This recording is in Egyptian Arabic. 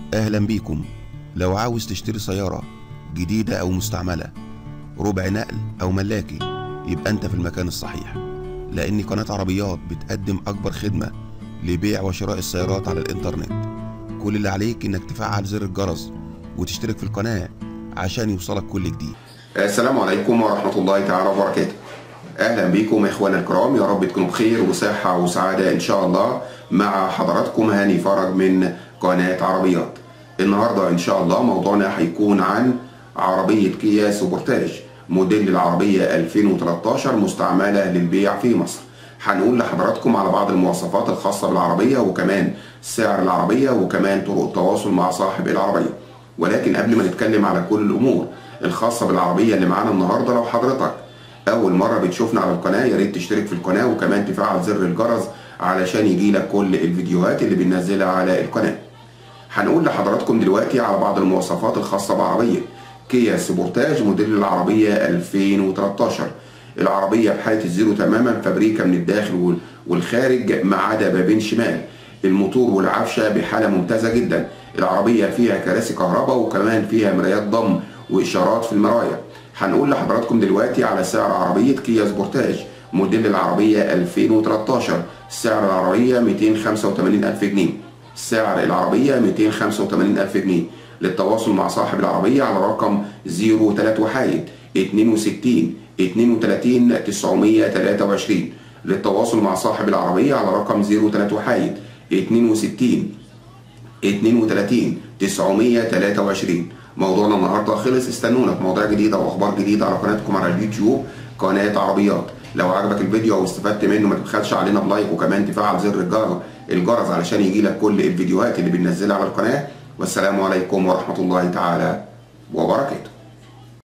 أهلا بيكم لو عاوز تشتري سيارة جديدة أو مستعملة ربع نقل أو ملاكي يبقى أنت في المكان الصحيح لأن قناة عربيات بتقدم أكبر خدمة لبيع وشراء السيارات على الإنترنت كل اللي عليك إنك تفعل زر الجرس وتشترك في القناة عشان يوصلك كل جديد السلام عليكم ورحمة الله تعالى وبركاته أهلا بكم إخوانا الكرام يا رب تكونوا بخير وصحة وسعادة إن شاء الله مع حضراتكم هاني فرج من قناة عربيات النهاردة إن شاء الله موضوعنا هيكون عن عربية كيا سوبرتاج موديل العربية 2013 مستعملة للبيع في مصر هنقول لحضراتكم على بعض المواصفات الخاصة بالعربية وكمان سعر العربية وكمان طرق التواصل مع صاحب العربية ولكن قبل ما نتكلم على كل الأمور الخاصة بالعربية اللي معانا النهاردة لو حضرتك أول مرة بتشوفنا على القناة يا ريت تشترك في القناة وكمان تفعل زر الجرس علشان يجيلك كل الفيديوهات اللي بننزلها على القناة هنقول لحضراتكم دلوقتي على بعض المواصفات الخاصة بعربية كيا سبورتاج موديل العربية 2013 العربية بحالة الزيرو تماما فابريكا من الداخل والخارج ما عدا بابين شمال الموتور والعفشة بحالة ممتازة جدا العربية فيها كراسي كهرباء وكمان فيها مرايات ضم وإشارات في المرايا هنقول لحضراتكم دلوقتي على سعر عربية كيا سبورتاج موديل العربية 2013 سعر العربية 285 ألف جنيه سعر العربية 285 ألف جنيه للتواصل مع صاحب العربية على رقم 03 وحايد 62 32 923 للتواصل مع صاحب العربية على رقم 03 وحايد 62 32 923 موضوعنا النهارده خلص استنونا في مواضيع جديده واخبار جديده على قناتكم على اليوتيوب قناه عربيات لو عجبك الفيديو او استفدت منه ما تبخلش علينا بلايك وكمان تفعل زر الجرس الجرس علشان يجي لك كل الفيديوهات اللي بننزلها على القناه والسلام عليكم ورحمه الله تعالى وبركاته